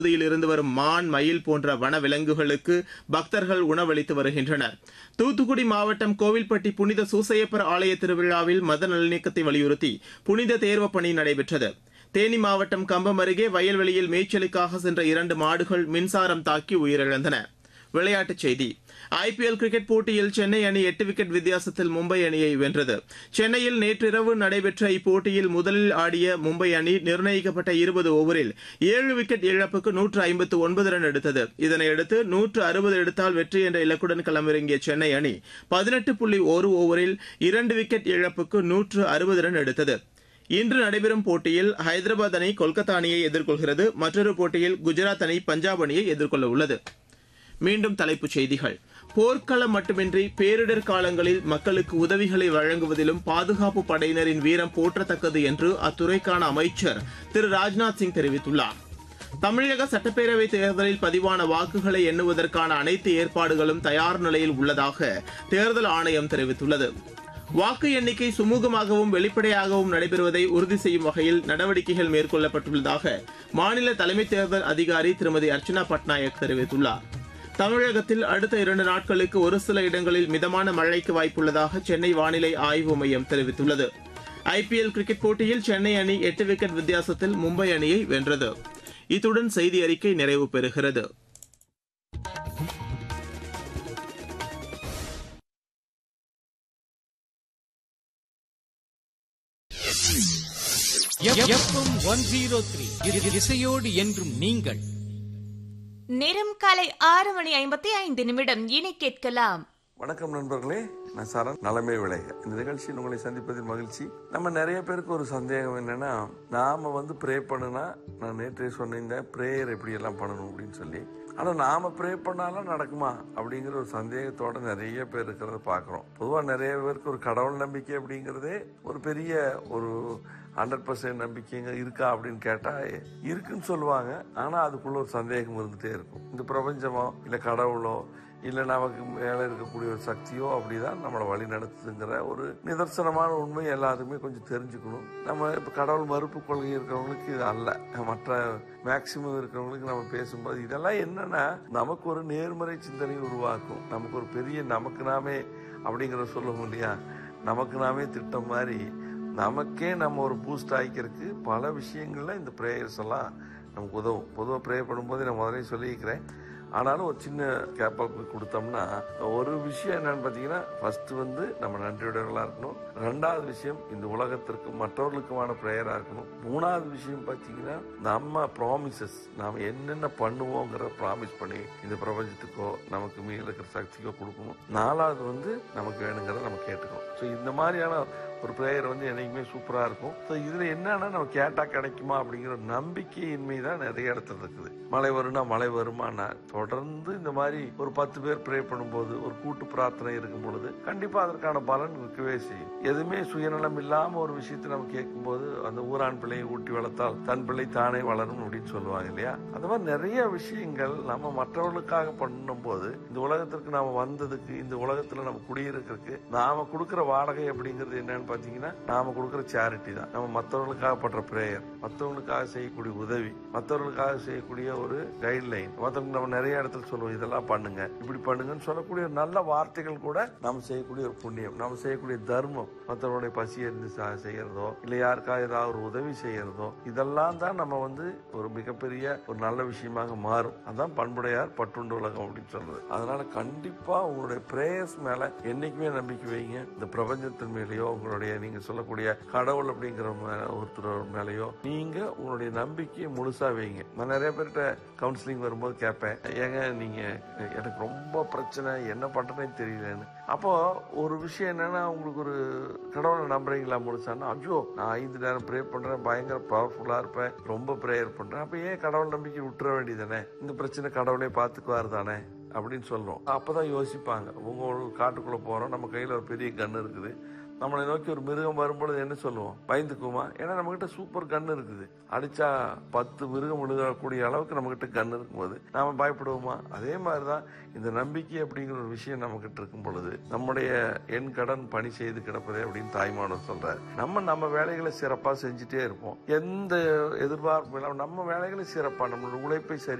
பகுதியில் இருந்து வரும் மான் மயில் போன்ற வன விலங்குகளுக்கு பக்தர்கள் உணவளித்து வருகின்றனர் தூத்துக்குடி மாவட்டம் கோவில்பட்டி புனித சூசையப்பர் ஆலய திருவிழாவில் மத நல்லிணக்கத்தை வலியுறுத்தி புனித தேர்வு பணி நடைபெற்றது தேனி மாவட்டம் கம்பம் அருகே வயல்வெளியில் மேய்ச்சலுக்காக சென்ற இரண்டு மாடுகள் மின்சாரம் தாக்கி உயிரிழந்தன விளையாட்டுச் செய்தி ஐபிஎல் கிரிக்கெட் போட்டியில் சென்னை அணி எட்டு விக்கெட் வித்தியாசத்தில் மும்பை அணியை வென்றது சென்னையில் நேற்றிரவு நடைபெற்ற இப்போட்டியில் முதலில் ஆடிய மும்பை அணி நிர்ணயிக்கப்பட்ட இருபது ஓவரில் ஏழு விக்கெட் இழப்புக்கு நூற்று ஐம்பத்து ஒன்பது ரன் எடுத்தது இதனையடுத்து நூற்று அறுபது எடுத்தால் வெற்றி என்ற இலக்குடன் களமிறங்கிய சென்னை அணி பதினெட்டு புள்ளி ஒரு ஓவரில் இரண்டு விக்கெட் இழப்புக்கு நூற்று அறுபது ரன் எடுத்தது இன்று நடைபெறும் போட்டியில் ஹைதராபாத் அணி கொல்கத்தா அணியை எதிர்கொள்கிறது மற்றொரு போட்டியில் குஜராத் அணி பஞ்சாப் அணியை எதிர்கொள்ள உள்ளது மீண்டும் தலைப்புச் செய்திகள் போர்க்களம் மட்டுமின்றி பேரிடர் காலங்களில் மக்களுக்கு உதவிகளை வழங்குவதிலும் பாதுகாப்பு படையினரின் வீரம் போற்றத்தக்கது என்று அத்துறைக்கான அமைச்சர் திரு ராஜ்நாத் சிங் தெரிவித்துள்ளார் தமிழக சட்டப்பேரவை தேர்தலில் பதிவான வாக்குகளை எண்ணுவதற்கான அனைத்து ஏற்பாடுகளும் தயார் நிலையில் உள்ளதாக தேர்தல் ஆணையம் தெரிவித்துள்ளது வாக்கு எண்ணிக்கை சுமூகமாகவும் வெளிப்படையாகவும் நடைபெறுவதை உறுதி செய்யும் வகையில் நடவடிக்கைகள் மேற்கொள்ளப்பட்டுள்ளதாக மாநில தலைமை தேர்தல் அதிகாரி திருமதி அர்ச்சனா பட்நாயக் தெரிவித்துள்ளார் தமிழகத்தில் அடுத்த இரண்டு நாட்களுக்கு ஒரு சில இடங்களில் மிதமான மழைக்கு வாய்ப்புள்ளதாக சென்னை வானிலை ஆய்வு மையம் தெரிவித்துள்ளது ஐபிஎல் கிரிக்கெட் போட்டியில் சென்னை அணி எட்டு விக்கெட் வித்தியாசத்தில் மும்பை அணியை வென்றது இத்துடன் செய்தி அறிக்கை நிறைவு பெறுகிறது எஃப்எம் ஒன் ஜீரோ த்ரீ இசையோடு என்றும் நீங்கள் நேரம் காலை ஆறு மணி ஐம்பத்தி ஐந்து நிமிடம் இனி கேட்கலாம் வணக்கம் நண்பர்களே நான் சரண் நலமே விளைக இந்த நிகழ்ச்சியில் உங்களை சந்திப்பதில் மகிழ்ச்சி நம்ம நிறைய பேருக்கு ஒரு சந்தேகம் என்னன்னா நாம வந்து ப்ரே பண்ணுனா நான் நேற்றே சொன்னிருந்தேன் ப்ரேயர் எப்படி எல்லாம் பண்ணணும் அப்படின்னு சொல்லி ஆனா நாம ப்ரே பண்ணாலும் நடக்குமா அப்படிங்கிற ஒரு சந்தேகத்தோட நிறைய பேர் இருக்கிறத பார்க்குறோம் பொதுவாக நிறைய பேருக்கு ஒரு கடவுள் நம்பிக்கை அப்படிங்கிறதே ஒரு பெரிய ஒரு ஹண்ட்ரட் பர்சன்ட் நம்பிக்கைங்க இருக்கா அப்படின்னு கேட்டா இருக்குன்னு சொல்லுவாங்க ஆனா அதுக்குள்ள ஒரு சந்தேகம் இருந்துட்டே இருக்கும் இந்த பிரபஞ்சமோ இல்ல கடவுளோ இல்லை நமக்கு மேலே இருக்கக்கூடிய ஒரு சக்தியோ அப்படிதான் நம்மளை வழி நடத்துதுங்கிற ஒரு நிதர்சனமான உண்மை எல்லாருமே கொஞ்சம் தெரிஞ்சுக்கணும் நம்ம இப்போ கடவுள் மறுப்பு கொள்கை இருக்கிறவங்களுக்கு இது அல்ல மற்ற மேக்சிமம் இருக்கிறவங்களுக்கு நம்ம பேசும்போது இதெல்லாம் என்னன்னா நமக்கு ஒரு நேர்மறை சிந்தனை உருவாக்கும் நமக்கு ஒரு பெரிய நமக்கு நாமே அப்படிங்கிற சொல்லுவோம் இல்லையா நமக்கு நாமே திட்டம் மாதிரி நமக்கே நம்ம ஒரு பூஸ்ட் ஆகிக்கிறதுக்கு பல விஷயங்கள்ல இந்த ப்ரேயர்ஸ் எல்லாம் நமக்கு உதவும் பொதுவாக ப்ரே பண்ணும்போது நான் முதலே சொல்லியிருக்கிறேன் ஆனாலும் ஒரு சின்ன கேப்பப் கொடுத்தோம்னா ஒரு விஷயம் என்னன்னு பார்த்தீங்கன்னா ஃபர்ஸ்ட் வந்து நம்ம நன்றியுடையவர்களாக இருக்கணும் ரெண்டாவது விஷயம் இந்த உலகத்திற்கு மற்றவர்களுக்குமான ப்ரேயராக இருக்கணும் மூணாவது விஷயம் பார்த்தீங்கன்னா நம்ம ப்ராமிசஸ் நாம் என்னென்ன பண்ணுவோங்கிற ப்ராமிஸ் பண்ணி இந்த பிரபஞ்சத்துக்கோ நமக்கு மீது இருக்கிற சக்திக்கோ கொடுக்கணும் நாலாவது வந்து நமக்கு வேணுங்கிறத நம்ம கேட்டுக்கணும் ஸோ இந்த மாதிரியான ஒரு ப்ரேயர் வந்து என்னைக்குமே சூப்பராக இருக்கும் ஸோ இதில் என்னன்னா நம்ம கேட்டால் கிடைக்குமா அப்படிங்கிற ஒரு நம்பிக்கையின்மை தான் நிறைய இடத்துல இருக்குது மழை வரும்னா மழை வருமானா தொடர்ந்து இந்த மாதிரி ஒரு பத்து பேர் ப்ரே பண்ணும்போது ஒரு கூட்டு பிரார்த்தனை இருக்கும் பொழுது கண்டிப்பாக அதற்கான பலன் இருக்கவே செய்யும் எதுவுமே சுயநலம் இல்லாமல் ஒரு விஷயத்தை நம்ம கேட்கும்போது அந்த ஊரான் பிள்ளையை ஊட்டி வளர்த்தால் தன் பிள்ளை தானே வளரும் அப்படின்னு சொல்லுவாங்க இல்லையா அந்த மாதிரி நிறைய விஷயங்கள் நம்ம மற்றவர்களுக்காக பண்ணும்போது இந்த உலகத்திற்கு நாம வந்ததுக்கு இந்த உலகத்துல நம்ம குடியிருக்கிறதுக்கு நாம கொடுக்கிற வாடகை அப்படிங்கிறது என்னன்னு பாத்தீங்கன்னா நாம கொடுக்கிற சேரிட்டி தான் நம்ம மற்றவர்களுக்காக பண்ற பிரேயர் மற்றவங்களுக்காக செய்யக்கூடிய உதவி மற்றவர்களுக்காக செய்யக்கூடிய ஒரு கைட்லைன் மற்றவங்க நம்ம நிறைய இடத்துல சொல்லுவோம் இதெல்லாம் பண்ணுங்க இப்படி பண்ணுங்கன்னு சொல்லக்கூடிய ஒரு நல்ல வார்த்தைகள் கூட நம்ம செய்யக்கூடிய ஒரு புண்ணியம் நம்ம செய்யக்கூடிய தர்மம் மற்றவருடைய பசி இருந்து செய்யறதோ இல்ல யாருக்காக ஏதாவது ஒரு உதவி செய்யறதோ இதெல்லாம் தான் நம்ம வந்து ஒரு மிகப்பெரிய ஒரு நல்ல விஷயமாக மாறும் அதான் பண்புடையார் பட்டுண்டு உலகம் அப்படின்னு சொல்றது அதனால கண்டிப்பா உங்களுடைய பிரேயர்ஸ் மேல என்னைக்குமே நம்பிக்கை வைங்க இந்த பிரபஞ்சத்தின் மேலேயோ உங்களுடைய நீங்க சொல்லக்கூடிய கடவுள் அப்படிங்கிற மே- ஒருத்தர் மேலேயோ நீங்க உங்களுடைய நம்பிக்கையை முழுசா வைங்க நான் நிறைய பேர்கிட்ட கவுன்சிலிங் வரும்போது கேட்பேன் ஏங்க நீங்க எனக்கு ரொம்ப பிரச்சனை என்ன பண்றேன்னு தெரியலன்னு அப்போ ஒரு விஷயம் என்னன்னா உங்களுக்கு ஒரு கடவுளை நம்புறீங்களா முழுசான்னா ஐயோ நான் ஐந்து நேரம் ப்ரே பண்றேன் பயங்கர பவர்ஃபுல்லா இருப்பேன் ரொம்ப ப்ரேயர் பண்றேன் அப்ப ஏன் கடவுள் நம்பிக்கை விட்டுற வேண்டியதானே இந்த பிரச்சனை கடவுளே பார்த்துக்குவார் தானே அப்படின்னு சொல்றோம் அப்பதான் யோசிப்பாங்க உங்க ஒரு காட்டுக்குள்ள போறோம் நம்ம கையில ஒரு பெரிய கன் இருக்குது நம்மளை நோக்கி ஒரு மிருகம் வரும்பொழுது என்ன சொல்லுவோம் பயந்துக்குமா ஏன்னா நம்ம கிட்ட சூப்பர் கன் இருக்குது அடிச்சா பத்து மிருகம் விழுகக்கூடிய அளவுக்கு நம்ம கிட்ட கன் இருக்கும்போது நாம பயப்படுவோமா அதே மாதிரிதான் இந்த நம்பிக்கை அப்படிங்கிற ஒரு விஷயம் நம்ம கிட்ட இருக்கும் பொழுது நம்முடைய என் கடன் பணி செய்து கிடப்பதே அப்படின்னு தாய்மானவர் சொல்றாரு நம்ம நம்ம வேலைகளை சிறப்பா செஞ்சுட்டே இருப்போம் எந்த எதிர்பார்ப்பும் இல்லாம நம்ம வேலைகளை சிறப்பா நம்மளோட உழைப்பை சரி